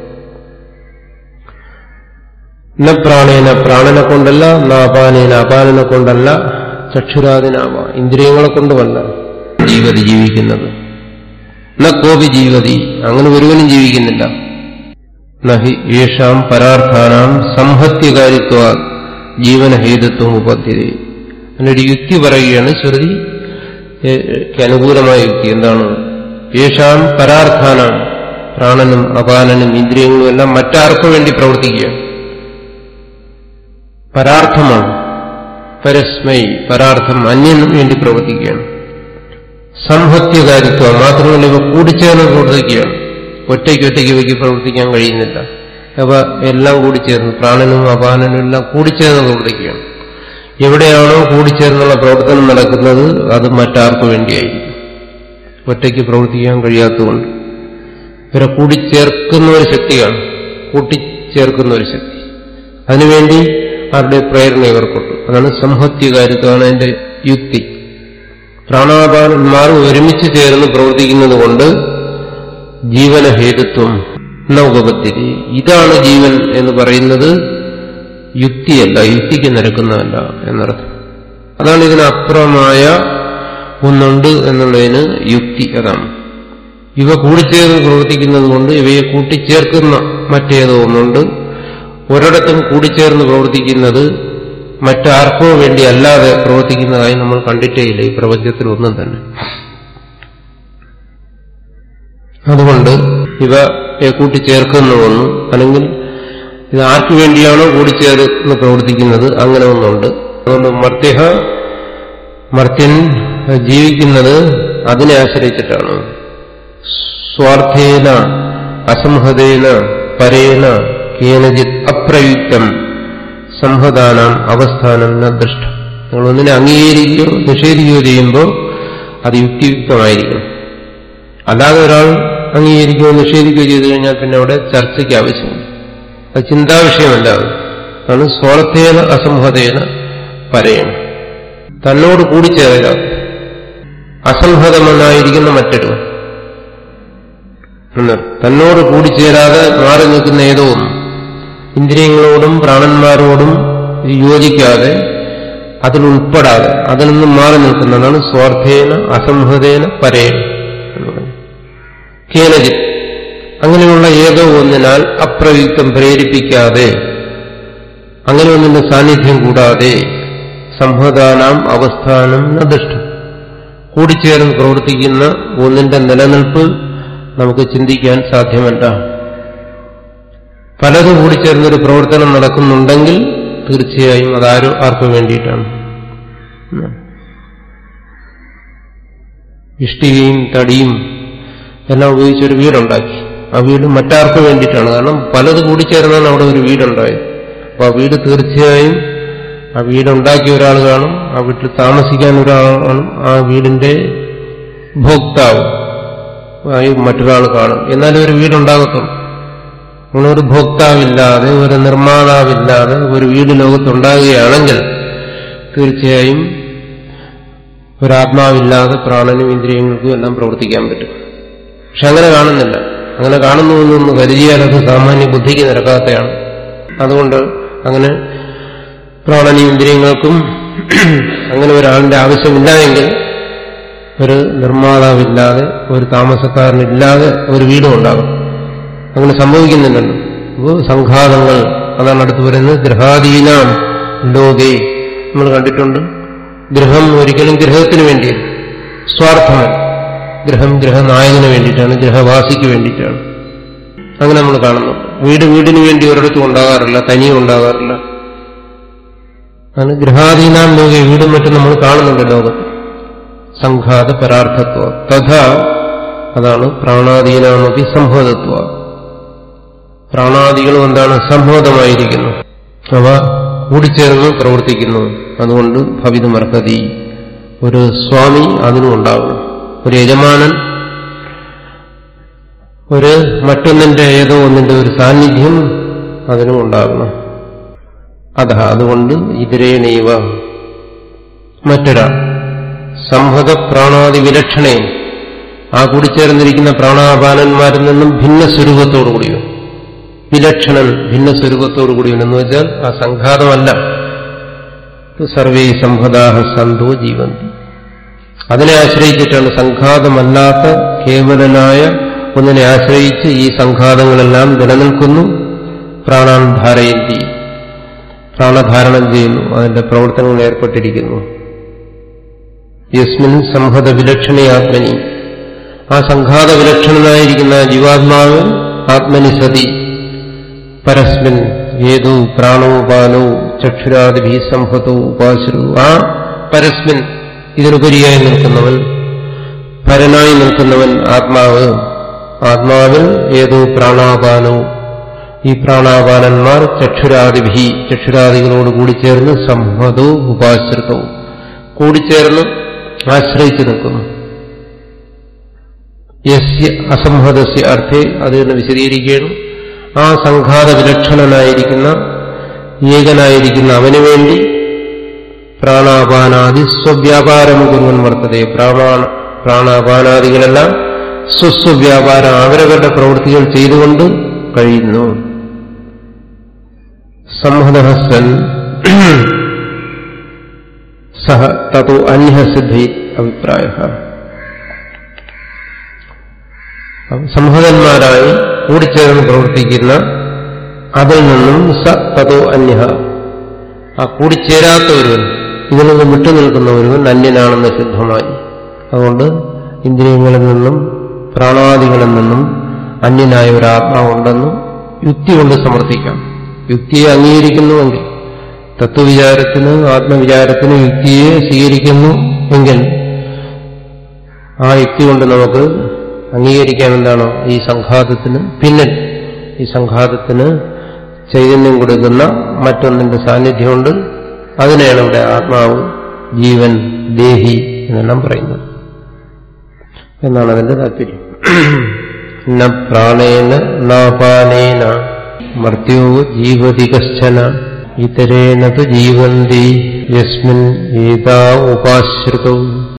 ന പ്രാണേന പ്രാണനെ കൊണ്ടല്ല നാപാനേന അപാനനെ കൊണ്ടല്ല ചക്ഷുരാദിനാവ ഇന്ദ്രിയങ്ങളെ കൊണ്ടുമല്ല ജീവതി ജീവിക്കുന്നത് ന കോപി ജീവതി അങ്ങനെ ഒരുവനും ജീവിക്കുന്നില്ല നഹി യേഷാം പരാർത്ഥാനാം സംഹത്യകാരിത്വ ജീവനഹേതുത്വം ഉപദ്ധ്യത അതിനൊരു യുക്തി പറയുകയാണ് ശ്രുതി അനുകൂലമായ യുക്തി എന്താണ് യേഷാം പരാർത്ഥാനാം പ്രാണനും അപാനനും ഇന്ദ്രിയങ്ങളും എല്ലാം മറ്റാർക്കു വേണ്ടി പ്രവർത്തിക്കുകയാണ് പരാർത്ഥമാണ് പരസ്മൈ പരാർത്ഥം അന്യനും വേണ്ടി പ്രവർത്തിക്കുകയാണ് സംഹത്യകാരിത്വം മാത്രമല്ല ഇവ കൂടിച്ചേർന്ന് പ്രവർത്തിക്കുകയാണ് ഒറ്റയ്ക്ക് ഒറ്റയ്ക്ക് ഇവയ്ക്ക് പ്രവർത്തിക്കാൻ കഴിയുന്നില്ല അവ എല്ലാം കൂടിച്ചേർന്ന് പ്രാണനും അപാനനും എല്ലാം കൂടിച്ചേർന്ന് പ്രവർത്തിക്കുകയാണ് എവിടെയാണോ കൂടിച്ചേർന്നുള്ള പ്രവർത്തനം നടക്കുന്നത് അത് മറ്റാർക്കു വേണ്ടിയായിരിക്കും ഒറ്റയ്ക്ക് പ്രവർത്തിക്കാൻ കഴിയാത്തതുകൊണ്ട് ഇവരെ കൂടിച്ചേർക്കുന്ന ഒരു ശക്തിയാണ് കൂട്ടിച്ചേർക്കുന്ന ഒരു ശക്തി അതിനുവേണ്ടി ആരുടെ പ്രേരണ ഇവർക്കുണ്ട് അതാണ് സംഹത്യകാരിത്വമാണ് അതിന്റെ യുക്തി പ്രാണാപാനന്മാർ ഒരുമിച്ച് ചേർന്ന് പ്രവർത്തിക്കുന്നത് കൊണ്ട് ജീവനഹേതുത്വം എന്ന ഉപപത്തിരി ഇതാണ് ജീവൻ എന്ന് പറയുന്നത് യുക്തിയല്ല യുക്തിക്ക് നിരക്കുന്നതല്ല എന്നർത്ഥം അതാണ് ഇതിനപ്പുറമായ ഒന്നുണ്ട് എന്നുള്ളതിന് യുക്തി അതാണ് ഇവ കൂടിച്ചേർന്ന് പ്രവർത്തിക്കുന്നത് കൊണ്ട് ഇവയെ കൂട്ടിച്ചേർക്കുന്ന മറ്റേതോ ഒന്നുണ്ട് ഒരിടത്തും കൂടിച്ചേർന്ന് പ്രവർത്തിക്കുന്നത് മറ്റാർക്കോ വേണ്ടി അല്ലാതെ പ്രവർത്തിക്കുന്നതായി നമ്മൾ കണ്ടിട്ടേയില്ല ഈ പ്രപഞ്ചത്തിൽ ഒന്നും തന്നെ അതുകൊണ്ട് ഇവയെ കൂട്ടിച്ചേർക്കുന്ന ഒന്നും അല്ലെങ്കിൽ ഇത് ആർക്കു വേണ്ടിയാണോ കൂടിച്ചേർന്ന് പ്രവർത്തിക്കുന്നത് അങ്ങനെ ഒന്നുണ്ട് അതുകൊണ്ട് മർത്യ മർത്യൻ ജീവിക്കുന്നത് അതിനെ ആശ്രയിച്ചിട്ടാണ് സ്വാർത്ഥേന അസംഹതേന പരേണ കേനജിത് അപ്രയുക്തം സംഹതാനാം അവസ്ഥാനം ന ദൃഷ്ട നിങ്ങൾ ഒന്നിനെ അംഗീകരിക്കുകയോ നിഷേധിക്കുകയോ ചെയ്യുമ്പോൾ അത് യുക്തിയുക്തമായിരിക്കും അല്ലാതെ ഒരാൾ അംഗീകരിക്കുകയോ നിഷേധിക്കുകയോ ചെയ്തു കഴിഞ്ഞാൽ പിന്നെ അവിടെ ചർച്ചയ്ക്ക് ആവശ്യമില്ല അത് ചിന്താവിഷയമല്ല അത് അതാണ് സ്വാർത്ഥേന അസംഹതേന പരേണ തന്നോട് കൂടിച്ചേരുക അസംഹതമെന്നായിരിക്കുന്ന മറ്റൊരു എന്ന് തന്നോട് കൂടിച്ചേരാതെ മാറി നിൽക്കുന്ന ഏതോ ഒന്ന് ഇന്ദ്രിയങ്ങളോടും പ്രാണന്മാരോടും യോജിക്കാതെ അതിൽ ഉൾപ്പെടാതെ അതിൽ നിന്നും മാറി നിൽക്കുന്നതാണ് സ്വാർത്ഥേന അസംഹതേന പരേണ എന്ന് പറയുന്നത് കേനജിത് അങ്ങനെയുള്ള ഏതോ ഒന്നിനാൽ അപ്രയുക്തം പ്രേരിപ്പിക്കാതെ അങ്ങനെ ഒന്നിന്റെ സാന്നിധ്യം കൂടാതെ സംഹതാനാം അവസ്ഥാനം നദിഷ്ടം കൂടിച്ചേർന്ന് പ്രവർത്തിക്കുന്ന ഒന്നിന്റെ നിലനിൽപ്പ് നമുക്ക് ചിന്തിക്കാൻ സാധ്യമല്ല പലതും കൂടിച്ചേർന്നൊരു പ്രവർത്തനം നടക്കുന്നുണ്ടെങ്കിൽ തീർച്ചയായും അതാരോ ആർക്കു വേണ്ടിയിട്ടാണ് ഇഷ്ടികയും തടിയും എല്ലാം ഉപയോഗിച്ചൊരു വീടുണ്ടാക്കി ആ വീട് മറ്റാർക്കു വേണ്ടിയിട്ടാണ് കാരണം പലത് കൂടിച്ചേർന്നാണ് അവിടെ ഒരു വീടുണ്ടായത് അപ്പൊ ആ വീട് തീർച്ചയായും ആ വീടുണ്ടാക്കിയ ഒരാൾ കാണും ആ വീട്ടിൽ താമസിക്കാൻ ഒരാൾ കാണും ആ വീടിന്റെ ഭോക്താവ് ആയി മറ്റൊരാൾ കാണും എന്നാലും ഒരു വീടുണ്ടാകത്തുള്ളൂ അങ്ങനെ ഒരു ഭോക്താവില്ലാതെ ഒരു നിർമ്മാതാവില്ലാതെ ഒരു വീട് ലോകത്തുണ്ടാകുകയാണെങ്കിൽ തീർച്ചയായും ഒരാത്മാവില്ലാതെ പ്രാണനും ഇന്ദ്രിയങ്ങൾക്കും എല്ലാം പ്രവർത്തിക്കാൻ പറ്റും പക്ഷെ അങ്ങനെ കാണുന്നില്ല അങ്ങനെ കാണുന്നു എന്നൊന്ന് കരുതിയാൽ അത് സാമാന്യ ബുദ്ധിക്ക് നിരക്കാത്തതാണ് അതുകൊണ്ട് അങ്ങനെ പ്രാണനും ഇന്ദ്രിയങ്ങൾക്കും അങ്ങനെ ഒരാളിന്റെ ആവശ്യമില്ല എങ്കിൽ ഒരു നിർമ്മാതാവില്ലാതെ ഒരു താമസക്കാരനില്ലാതെ ഒരു വീടും ഉണ്ടാകും അങ്ങനെ സംഭവിക്കുന്നില്ലല്ലോ അപ്പോൾ സംഘാതങ്ങൾ അതാണ് അടുത്ത് പറയുന്നത് ഗ്രഹാധീനാം ലോകേ നമ്മൾ കണ്ടിട്ടുണ്ട് ഗ്രഹം ഒരിക്കലും ഗ്രഹത്തിന് വേണ്ടിയല്ല സ്വാർത്ഥമല്ല ഗ്രഹം ഗ്രഹനായകന് വേണ്ടിയിട്ടാണ് ഗ്രഹവാസിക്ക് വേണ്ടിയിട്ടാണ് അങ്ങനെ നമ്മൾ കാണുന്നു വീട് വീടിന് വേണ്ടി ഒരിടത്തും ഉണ്ടാകാറില്ല തനിയും ഉണ്ടാകാറില്ല അങ്ങനെ ഗ്രഹാധീനാം ലോകെ വീടും മറ്റും നമ്മൾ കാണുന്നുണ്ട് ലോകത്ത് സംഘാത പരാർത്ഥത്വ തഥാ അതാണ് പ്രാണാധീനാമപി സംഭവതത്വ പ്രാണാദികളും എന്താണ് സംഭവതമായിരിക്കുന്നു അവ കൂടിച്ചേർന്ന് പ്രവർത്തിക്കുന്നു അതുകൊണ്ട് ഭവിതമർഹതി ഒരു സ്വാമി അതിനും ഉണ്ടാകണം ഒരു യജമാനൻ ഒരു മറ്റൊന്നിന്റെ ഏതോ ഒന്നിന്റെ ഒരു സാന്നിധ്യം അതിനും ഉണ്ടാകണം അത അതുകൊണ്ട് ഇതിരേണീവ മറ്റൊരാൾ സംഹത പ്രാണാദി വിലക്ഷണയും ആ കൂടിച്ചേർന്നിരിക്കുന്ന പ്രാണാപാനന്മാരിൽ നിന്നും ഭിന്ന സ്വരൂപത്തോടുകൂടിയോ വിലക്ഷണൻ ഭിന്ന സ്വരൂപത്തോടുകൂടിയോ എന്ന് വെച്ചാൽ ആ സംഘാതമല്ല സർവേ സംഹതാഹ സന്തോ ജീവന്തി അതിനെ ആശ്രയിച്ചിട്ടാണ് സംഘാതമല്ലാത്ത കേവലനായ ഒന്നിനെ ആശ്രയിച്ച് ഈ സംഘാതങ്ങളെല്ലാം നിലനിൽക്കുന്നു പ്രാണാൻ ധാരയന്തി പ്രാണധാരണം ചെയ്യുന്നു അതിന്റെ പ്രവർത്തനങ്ങൾ ഏർപ്പെട്ടിരിക്കുന്നു യസ്മിൻ സംഹത വിലക്ഷണ ആത്മനി ആ സംഘാത വിലക്ഷണനായിരിക്കുന്ന ജീവാത്മാവ് ആത്മനി സതി പരസ്മിൻ ഏതോ പ്രാണോ പാനോ ചക്ഷുരാദിഭി സംഹതോ ഉപാശ്രു ആ പരസ്മിൻ ഇതിനുപരിയായി നിൽക്കുന്നവൻ പരനായി നിൽക്കുന്നവൻ ആത്മാവ് ആത്മാവിൽ ഏതോ പ്രാണാപാനോ ഈ പ്രാണാപാനന്മാർ ചക്ഷുരാദിഭി ചക്ഷുരാദികളോട് കൂടിച്ചേർന്ന് സംഹതോ ഉപാശ്രിതോ കൂടിച്ചേർന്ന് ആശ്രയിച്ചു നിൽക്കുന്നു യസ്യ അസംഹതസ്യ അർത്ഥേ അതിന് വിശദീകരിക്കുകയാണ് ആ സംഘാത വിലക്ഷണനായിരിക്കുന്ന ഏകനായിരിക്കുന്ന അവന് വേണ്ടി പ്രാണാപാനാദി സ്വവ്യാപാരം കുറുവൻ വർത്തതേ പ്രാണ പ്രാണാപാനാദികളെല്ലാം സ്വസ്വവ്യാപാരം അവരവരുടെ പ്രവൃത്തികൾ ചെയ്തുകൊണ്ട് കഴിയുന്നു സംഹതഹസ്സൻ സഹ തതോ അന്യസിദ്ധി അഭിപ്രായ സംഹതന്മാരായി കൂടിച്ചേർന്ന് പ്രവർത്തിക്കുന്ന അതിൽ നിന്നും സ തതോ അന്യ ആ കൂടിച്ചേരാത്ത ഒരുവൻ ഇതിൽ നിന്ന് വിട്ടുനിൽക്കുന്ന ഒരുവൻ അന്യനാണെന്ന് സിദ്ധമായി അതുകൊണ്ട് ഇന്ദ്രിയങ്ങളിൽ നിന്നും പ്രാണാദികളിൽ നിന്നും അന്യനായ ഒരു ആത്മാവുണ്ടെന്ന് യുക്തി കൊണ്ട് സമർത്ഥിക്കാം യുക്തിയെ അംഗീകരിക്കുന്നുവെങ്കിൽ തത്വവിചാരത്തിന് ആത്മവിചാരത്തിന് യുക്തിയെ സ്വീകരിക്കുന്നു എങ്കിൽ ആ യുക്തി കൊണ്ട് നമുക്ക് അംഗീകരിക്കാം എന്താണോ ഈ സംഘാതത്തിന് പിന്നിൽ ഈ സംഘാതത്തിന് ചൈതന്യം കൊടുക്കുന്ന മറ്റൊന്നിന്റെ സാന്നിധ്യമുണ്ട് അതിനെയാണ് ഇവിടെ ആത്മാവ് ജീവൻ ദേഹി എന്നെല്ലാം പറയുന്നത് എന്നാണ് അതിന്റെ താല്പര്യം ന പ്രാണേന നാപാനേന മർത്യോ ജീവതി കശ്ചന ഇതരേണ തു ജീവന്തി യസ്മിൻ ഏതാ ഉപാശ്രിതവും